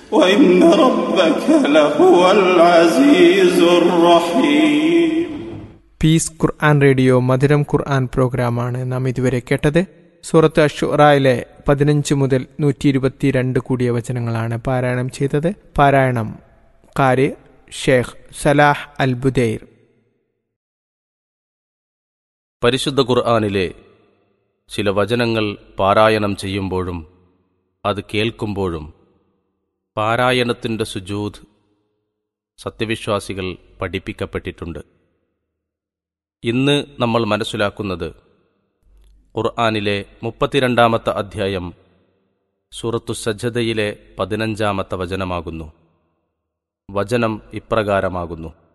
وإن ربك لهو العزيز الرحيم piece ഖുർആൻ radio മധുരം ഖുർആൻ പ്രോഗ്രാമാണ് നാം ഇതുവരെ കേട്ടത് സൂറത്ത് അഷുറായിലെ പതിനഞ്ച് മുതൽ നൂറ്റി ഇരുപത്തിരണ്ട് കൂടിയ വചനങ്ങളാണ് പാരായണം ചെയ്തത് പാരായണം കാര് ഷേഖ് സലാഹ് അൽ ബുദൈർ പരിശുദ്ധ ഖുർആാനിലെ ചില വചനങ്ങൾ പാരായണം ചെയ്യുമ്പോഴും അത് കേൾക്കുമ്പോഴും പാരായണത്തിൻ്റെ സുജൂദ് സത്യവിശ്വാസികൾ പഠിപ്പിക്കപ്പെട്ടിട്ടുണ്ട് ഇന്ന് നമ്മൾ മനസ്സിലാക്കുന്നത് ഖുർആാനിലെ മുപ്പത്തിരണ്ടാമത്തെ അധ്യായം സൂറത്തു സജ്ജതയിലെ പതിനഞ്ചാമത്തെ വചനമാകുന്നു വചനം ഇപ്രകാരമാകുന്നു